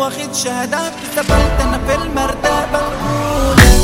واخد شهادات اتقبلت انا في المرتبة الاولى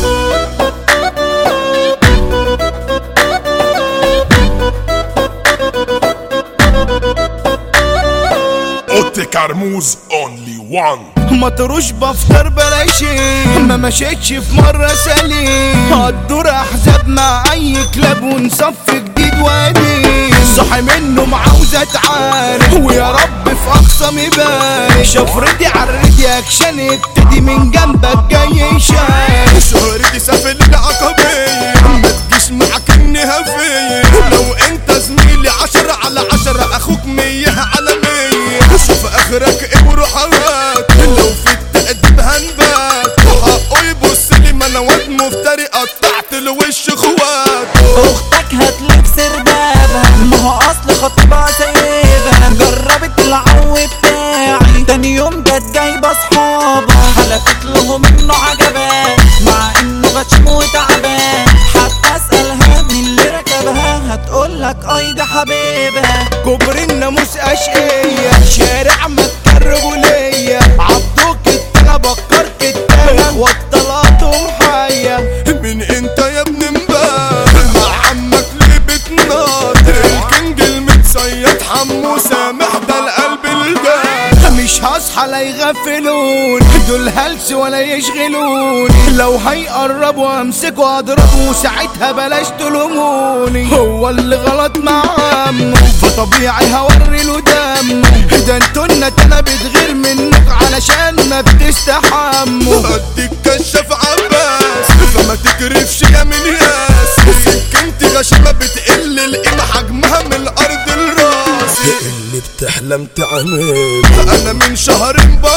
اوتي كرموز اونلي وان مطروش بفطر بلاشي ما مشيتش في مرة سليم هتدور احزاب مع اي كلاب ونصف جديد وقديم صاحي منه عاوز اتعارك ويا رب في اقصى مبارك شفرتي عالريدي اكشن ابتدي من جنبك جاي شاك شهرتي سافل العقبية ما تجيش معاك النهافية لو انت زميلي عشرة على عشرة اخوك مية على مية شوف اخرك ايه وروح هواك لو في التأديب هنبات حقه يبص لي ما انا واد مفتري قطعت الوش اخوات اختك هتلف سردابها ما هو اصل خطيبها سايبها جربت العو بتاعي تاني يوم جت جايبه اصحابها حلفت لهم انه عجبان مع انه غشيم وتعبان حتى اسالها مين اللي ركبها هتقولك اي ده حبيبها كبر الناموس اشقية شارع مكة الرجولية عبدوك التلا بكرت التلا وطلعتهم حية من انت يا ابن امبارح مع عمك ليه بتناطر الكينج المتصيد حمو سامح ده القلب الجاد مش هصحى لا يغفلون دول هلس ولا يشغلوني لو هيقربوا امسكوا اضربوا ساعتها بلاش تلوموني هو اللي غلط مع عمه فطبيعي هوري له دمه ده انتوا النت انا بتغير منك علشان ما بتستحموا اديك كشاف عباس فما تكرفش يا من ياس سكنتي غشيمة بتقل القيمة حجمها من الارض الراس اللي بتحلم تعمل انا من شهر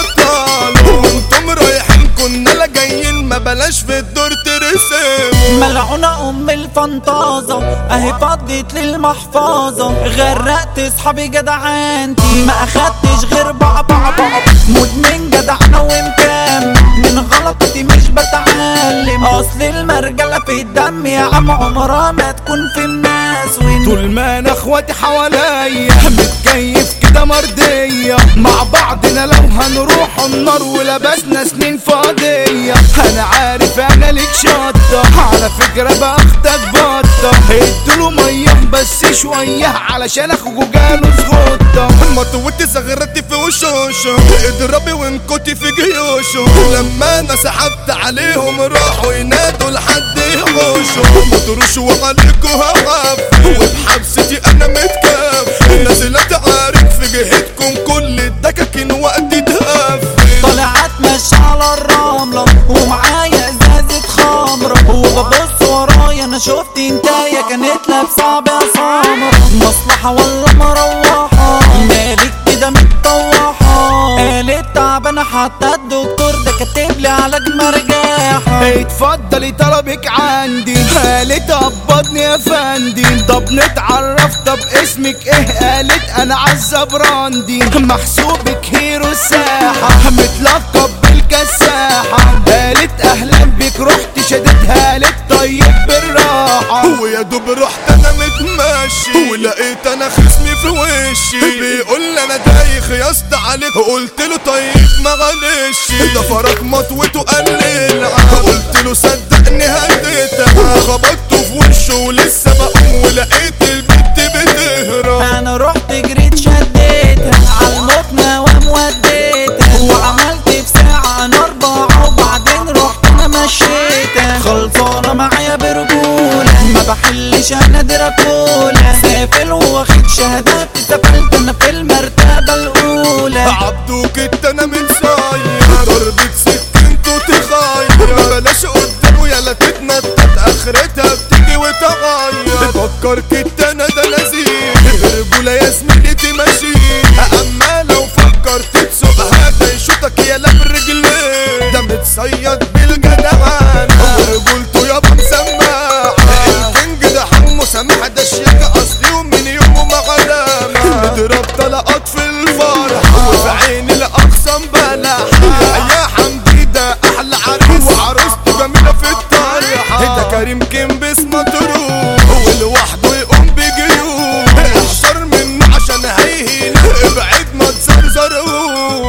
بطل وانتم رايحين كنا لا جايين ما بلاش في الدور ترسم ملعونة ام الفنطازة اهي فضيت للمحفظة غرقت اصحابي جدعانتي ما اخدتش غير بابا بابا مدمن جدعنا ومكان من غلطتي مش بتعلم اصل المرجلة في الدم يا عم عمرها ما تكون في الناس وانت طول ما انا اخواتي حواليا متكيف كده مرضية مع بعضنا لو هنروح النار ولبسنا سنين فاضية انا عارف انا ليك شطة على فكرة باخدك بطة ادوله مية بس شوية علشان اخوكوا جاله زغطة مطوتي زغرتي في وشوشه اضربي وانكتي في جيوشه لما انا سحبت عليهم راحوا ينادوا لحد يحوشوا مطروش وعليكوا هوقف وبحبستي انا متكف نازلة عارف في جهتكم كل الدكاكين وقت تهف طلعت ماشي على الرملة ومعايا ازازة خمرة وببص ورايا انا شفت انتايا كانت لابسة ابيض سمرة مصلحة ولا مروحة مالك كده متطوحة قالت تعبانة حتى الدكتور ده كاتب لي علاج مرجاحة اتفضلي طلبك عندي قالت قبضني يا فندي طب نتعرف طب اسمك ايه قالت انا عزة براندي محسوبك هيرو الساحة متلقب بالكساحة قالت اهلا بك رحت شدتها قالت طيب بالراحة ويا دوب رحت انا متمشي ولقيت انا خصمي في وشي بيقول لي انا دايخ يا اسطى عليك قلت له طيب معلش ده فرق مطوته قلل قلت له صدقني هديتها خبطته في وشه ولسه بقوم ولقيت البت بتهرب انا رحت جريت شديتها عالمكنة وموديتها وعملت في ساعة انا اربعة وبعدين رحت انا مشيتها خلصانة معايا برجولة ما بحلش انا دراكولا سافل واخد شهادات سافلت انا في المرتبة الاولى عبدوك انت انا من صاير ضربة سكنته تخير بلاش قدامه يلا تتنطط اخرتها بتيجي وتغير فكر كنت انا ده نزيل رجولة يا زميلي تمشي اما لو فكرت تسوقها ده يشوطك يلا برجليه ده متصيد بالجدعان ورجولته يابا مسمع الكينج ده حمو سامح ده الشيك اصلي ومن يومه ما غلامة نضرب طلقات في الفرح وفي عيني الاقسم بلح يا حمدي ده احلى عريس وعروسته جميله في الطرحه ده كريم كيم باسمه تروح هو لوحده يقوم بجيوب احشر منه عشان هيهين ابعد ما تزرزروش ده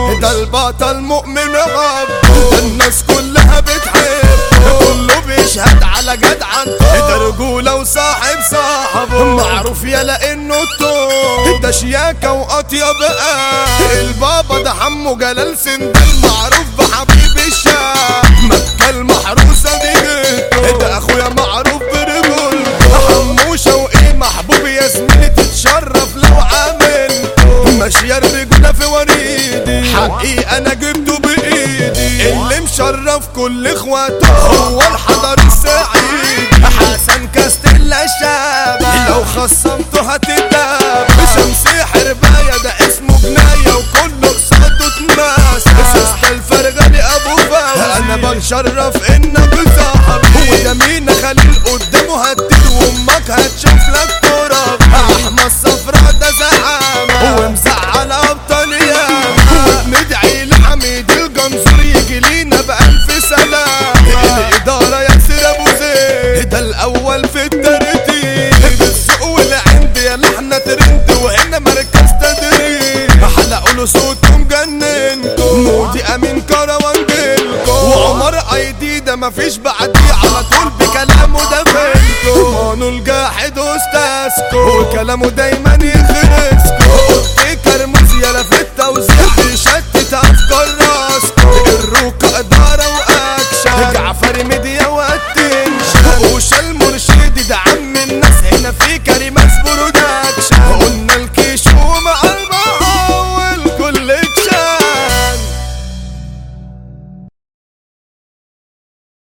عالبطل مؤمن ربه الناس كلها بتحبه كله بيشهد على جدعنته ده رجولة وصاحب صاحبه معروف يا لانه التوب ده شياكة واطيب قال البابا ده حمو جلال سندال معروف بحبيب الشام مكة المحروسة دي جيته ده اخويا معروف برجولته حمو شوقي محبوب يا زميلي تتشرف لو عاملته ماشية الرجولة في وريدي حقي انا جبته بايدي اللي مشرف كل اخواته هو الحضر السعيد حسن كاستيلا الشابة لو خصمته هتتاب شمسي حرباية ده اسمه جناية وكله قصاده تماس سوسة الفرغلي ابو فوزي انا بنشرف انك صاحبي وده مين خليل قدامه هدد وامك هتشوف لك تراب احمد صفرا ده زعامة ومزعل ابطال ياما وبندعي لحميد الجنزور يجي لينا بألف سلامة الإدارة ياسر أبو زيد ده الأول في الترتيب الذوق والعند يا لحنا ترند وهنا مركز تدريب حلقوا له صوته مجننكم مودي أمين كروان جيلكم وعمر أيدي ده مفيش بعديه على طول بكلامه ده فينكم مانو الجاحد أستاذكم وكلامه دايما